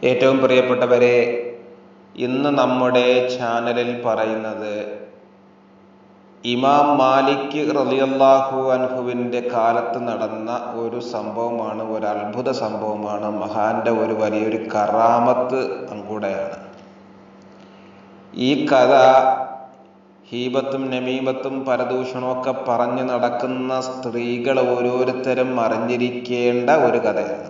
ഏറ്റവും പ്രിയപ്പെട്ടവരെ ഇന്ന് നമ്മുടെ ചാനലിൽ പറയുന്നത് ഇമാം മാലിക് റളിയല്ലാഹു അൻഹുവിൻ്റെ കാലത്ത് നടന്ന ഒരു സംഭവമാണ് ഒരു അത്ഭുത സംഭവമാണ് മഹാന്റെ ഒരു വലിയൊരു കറാമത്ത് കൂടെയാണ് ഈ കഥ ഹീബത്തും നമീമത്തും പരദൂഷണവും ഒക്കെ പറഞ്ഞു നടക്കുന്ന സ്ത്രീകൾ ഓരോരുത്തരും അറിഞ്ഞിരിക്കേണ്ട ഒരു കഥയാണ്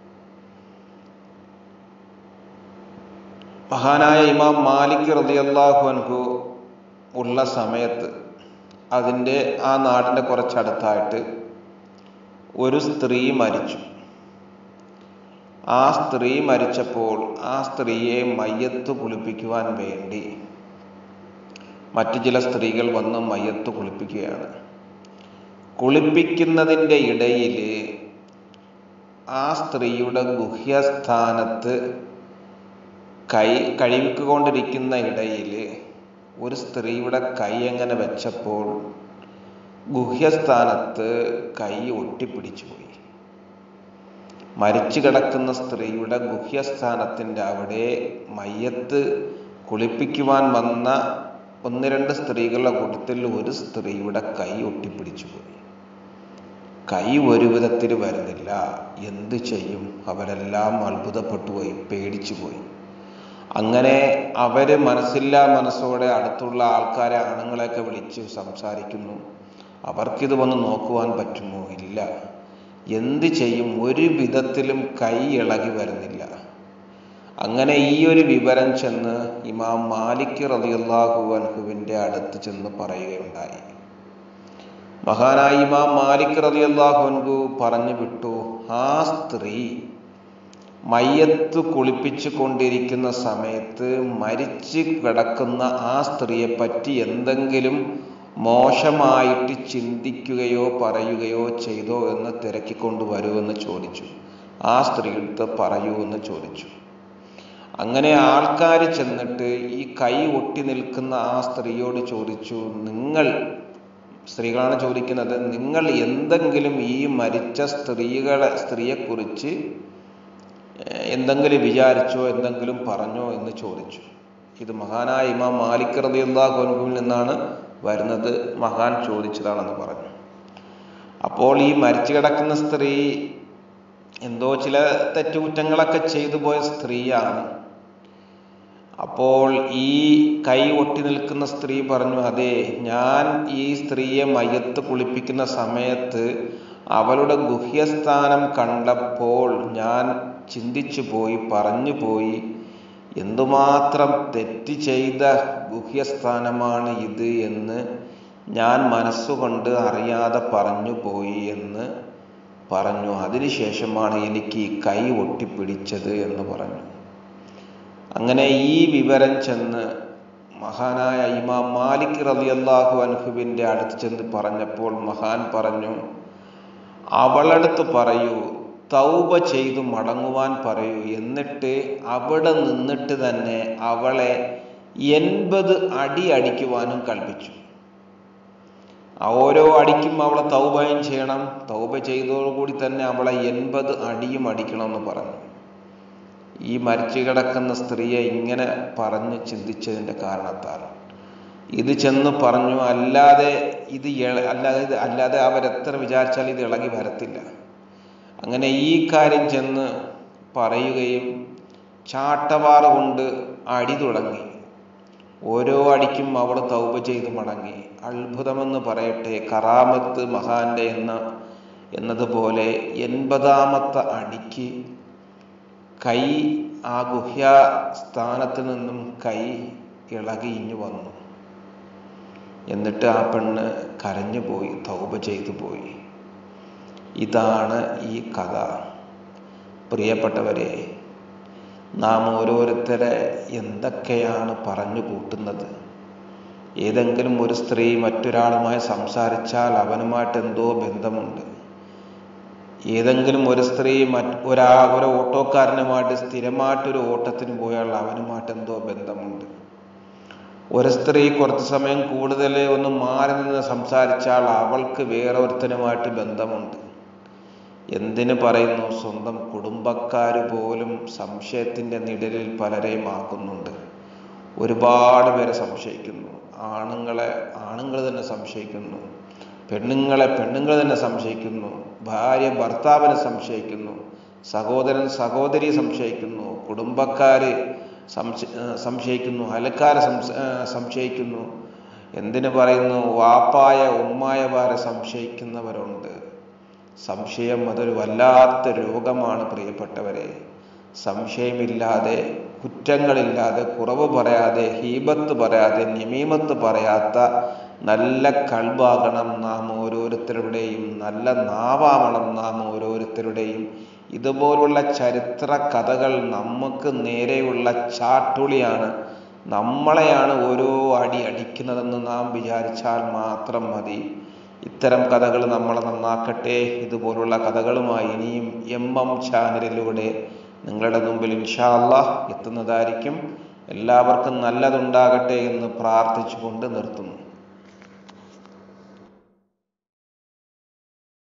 മഹാനായ ഇമാം മാലിക് റളിയല്ലാഹു അൻഹു ഉള്ള സമയത്ത് അതിൻ്റെ ആ നാടിൻ്റെ കുറച്ചടുത്തായിട്ട് ഒരു സ്ത്രീ മരിച്ചു ആ സ്ത്രീ മരിച്ചപ്പോൾ ആ സ്ത്രീയെ മയ്യത്ത് കുളിപ്പിക്കുവാൻ വേണ്ടി മറ്റു ചില സ്ത്രീകൾ വന്ന് മയ്യത്ത് കുളിപ്പിക്കുകയാണ് കുളിപ്പിക്കുന്നതിൻ്റെ ഇടയിൽ ആ സ്ത്രീയുടെ ഗുഹ്യസ്ഥാനത്ത് കൈ കഴിവിക്കൊണ്ടിരിക്കുന്ന ഇടയിൽ ഒരു സ്ത്രീയുടെ കൈ എങ്ങനെ വെച്ചപ്പോൾ ഗുഹ്യസ്ഥാനത്ത് കൈ ഒട്ടിപ്പിടിച്ചു പോയി മരിച്ചു കിടക്കുന്ന സ്ത്രീയുടെ ഗുഹ്യസ്ഥാനത്തിൻ്റെ അവിടെ മയ്യത്ത് കുളിപ്പിക്കുവാൻ വന്ന ഒന്ന് രണ്ട് സ്ത്രീകളുടെ കൂട്ടത്തിൽ ഒരു സ്ത്രീയുടെ കൈ ഒട്ടിപ്പിടിച്ചു പോയി കൈ ഒരു വിധത്തിൽ വരുന്നില്ല എന്ത് ചെയ്യും അവരെല്ലാം അത്ഭുതപ്പെട്ടു പോയി പേടിച്ചു പോയി അങ്ങനെ അവര് മനസ്സില്ലാ മനസ്സോടെ അടുത്തുള്ള ആൾക്കാരെ ആണുങ്ങളെയൊക്കെ വിളിച്ച് സംസാരിക്കുന്നു അവർക്കിത് വന്ന് നോക്കുവാൻ പറ്റുമോ ഇല്ല എന്ത് ചെയ്യും ഒരു വിധത്തിലും കൈ ഇളകി വരുന്നില്ല അങ്ങനെ ഈ ഒരു വിവരം ചെന്ന് ഇമാം മാലിക് റളിയല്ലാഹു അൻഹുവിൻ്റെ അടുത്ത് ചെന്ന് പറയുകയുണ്ടായി മഹാനായ ഇമാം മാലിക് റളിയല്ലാഹു അൻഹു പറഞ്ഞു വിട്ടു ആ സ്ത്രീ മയ്യത്ത് കുളിപ്പിച്ചു കൊണ്ടിരിക്കുന്ന സമയത്ത് മരിച്ചു കിടക്കുന്ന ആ സ്ത്രീയെ പറ്റി എന്തെങ്കിലും മോശമായിട്ട് ചിന്തിക്കുകയോ പറയുകയോ ചെയ്തോ എന്ന് തിരക്കിക്കൊണ്ട് വരുമെന്ന് ചോദിച്ചു ആ സ്ത്രീയെടുത്ത് പറയൂ എന്ന് ചോദിച്ചു അങ്ങനെ ആൾക്കാർ ചെന്നിട്ട് ഈ കൈ ഒട്ടി നിൽക്കുന്ന ആ സ്ത്രീയോട് ചോദിച്ചു നിങ്ങൾ സ്ത്രീകളാണ് ചോദിക്കുന്നത് നിങ്ങൾ എന്തെങ്കിലും ഈ മരിച്ച സ്ത്രീകളെ സ്ത്രീയെക്കുറിച്ച് എന്തെങ്കിലും വിചാരിച്ചോ എന്തെങ്കിലും പറഞ്ഞോ എന്ന് ചോദിച്ചു ഇത് മഹാനായ ഇമാം മാലിക് റളിയല്ലാഹു അൻഹുവിൽ നിന്നാണ് വരുന്നത് മഹാൻ ചോദിച്ചതാണെന്ന് പറഞ്ഞു അപ്പോൾ ഈ മരിച്ചു കിടക്കുന്ന സ്ത്രീ എന്തോ ചില തെറ്റുകുറ്റങ്ങളൊക്കെ ചെയ്തു പോയ സ്ത്രീയാണ് അപ്പോൾ ഈ കൈ ഒട്ടി നിൽക്കുന്ന സ്ത്രീ പറഞ്ഞു അതെ ഞാൻ ഈ സ്ത്രീയെ മയ്യത്ത് കുളിപ്പിക്കുന്ന സമയത്ത് അവളുടെ ഗുഹ്യസ്ഥാനം കണ്ടപ്പോൾ ഞാൻ ചിന്തിച്ചു പോയി പറഞ്ഞു പോയി എന്തുമാത്രം തെറ്റ് ചെയ്ത ഗുഹ്യസ്ഥാനമാണ് ഇത് എന്ന് ഞാൻ മനസ്സുകൊണ്ട് അറിയാതെ പറഞ്ഞു പോയി എന്ന് പറഞ്ഞു അതിനുശേഷമാണ് എനിക്ക് ഈ കൈ ഒട്ടിപ്പിടിച്ചത് എന്ന് പറഞ്ഞു അങ്ങനെ ഈ വിവരം ചെന്ന് മഹാനായ ഇമാം മാലിക് റളിയല്ലാഹു അൻഹുവിൻ്റെ അടുത്ത് ചെന്ന് പറഞ്ഞപ്പോൾ മഹാൻ പറഞ്ഞു അവളടുത്ത് പറയൂ തൗബ ചെയ്തു മടങ്ങുവാൻ പറയൂ എന്നിട്ട് അവിടെ നിന്നിട്ട് തന്നെ അവളെ എൺപത് അടി അടിക്കുവാനും കൽപ്പിച്ചു ഓരോ അടിക്കും അവളെ തൗബയും ചെയ്യണം തൗബ ചെയ്തതോടുകൂടി തന്നെ അവളെ എൺപത് അടിയും അടിക്കണമെന്ന് പറഞ്ഞു ഈ മരിച്ചു കിടക്കുന്ന സ്ത്രീയെ ഇങ്ങനെ പറഞ്ഞ് ചിന്തിച്ചതിൻ്റെ കാരണത്താൽ ഇത് ചെന്ന് പറഞ്ഞു അല്ലാതെ ഇത് അല്ലാതെ അല്ലാതെ അവരെത്ര വിചാരിച്ചാൽ ഇത് ഇളകി വരത്തില്ല അങ്ങനെ ഈ കാര്യം ചെന്ന് പറയുകയും ചാട്ടവാറ കൊണ്ട് അടി തുടങ്ങി ഓരോ അടിക്കും അവൾ തൗബ ചെയ്ത് മടങ്ങി അത്ഭുതമെന്ന് പറയട്ടെ കറാമത്ത് മഹാന്റെ എന്ന എന്നതുപോലെ എൺപതാമത്തെ അടിക്ക് കൈ ആ ഗുഹ്യ സ്ഥാനത്ത് നിന്നും കൈ ഇളകി ഇഞ്ഞു വന്നു എന്നിട്ട് ആ പെണ്ണ് കരഞ്ഞു പോയി തൗബ ചെയ്തു പോയി ഇതാണ് ഈ കഥ പ്രിയപ്പെട്ടവരെ നാം ഓരോരുത്തരെ എന്തൊക്കെയാണ് പറഞ്ഞു കൂട്ടുന്നത് ഏതെങ്കിലും ഒരു സ്ത്രീ മറ്റൊരാളുമായി സംസാരിച്ചാൽ അവനുമായിട്ട് എന്തോ ബന്ധമുണ്ട് ഏതെങ്കിലും ഒരു സ്ത്രീ മറ്റ് ഒരാ ഒരു ഓട്ടോക്കാരനുമായിട്ട് സ്ഥിരമായിട്ടൊരു ഓട്ടത്തിന് പോയാൽ അവനുമായിട്ട് എന്തോ ബന്ധമുണ്ട് ഒരു സ്ത്രീ കുറച്ച് സമയം കൂടുതൽ ഒന്ന് മാറി നിന്ന് സംസാരിച്ചാൽ അവൾക്ക് വേറെ ഒരുത്തനുമായിട്ട് ബന്ധമുണ്ട് എന്തിനു പറയുന്നു സ്വന്തം കുടുംബക്കാർ പോലും സംശയത്തിൻ്റെ നിഴലിൽ പലരെയും ആക്കുന്നുണ്ട് ഒരുപാട് പേരെ സംശയിക്കുന്നു ആണുങ്ങളെ ആണുങ്ങൾ തന്നെ സംശയിക്കുന്നു പെണ്ണുങ്ങളെ പെണ്ണുങ്ങൾ തന്നെ സംശയിക്കുന്നു ഭാര്യ ഭർത്താവിനെ സംശയിക്കുന്നു സഹോദരൻ സഹോദരി സംശയിക്കുന്നു കുടുംബക്കാർ സംശ സംശയിക്കുന്നു അയൽക്കാരെ സംശ സംശയിക്കുന്നു എന്തിനു പറയുന്നു വാപ്പായ ഉമ്മായമാരെ സംശയിക്കുന്നവരുണ്ട് സംശയം അതൊരു വല്ലാത്ത രോഗമാണ് പ്രിയപ്പെട്ടവരെ സംശയമില്ലാതെ കുറ്റങ്ങളില്ലാതെ കുറവ് പറയാതെ ഹീബത്ത് പറയാതെ നിമീമത്ത് പറയാത്ത നല്ല കൽബാകണം നാം ഓരോരുത്തരുടെയും നല്ല നാവാവണം നാം ഓരോരുത്തരുടെയും ഇതുപോലുള്ള ചരിത്ര കഥകൾ നമുക്ക് നേരെയുള്ള ചാട്ടുളിയാണ് നമ്മളെയാണ് ഓരോ അടി അടിക്കുന്നതെന്ന് നാം വിചാരിച്ചാൽ മാത്രം മതി ഇത്തരം കഥകൾ നമ്മളെ നന്നാക്കട്ടെ ഇതുപോലുള്ള കഥകളുമായി ഇനിയും എം എം ചാനലിലൂടെ നിങ്ങളുടെ മുമ്പിൽ ഇൻഷാല്ല എത്തുന്നതായിരിക്കും എല്ലാവർക്കും നല്ലതുണ്ടാകട്ടെ എന്ന് പ്രാർത്ഥിച്ചുകൊണ്ട് നിർത്തുന്നു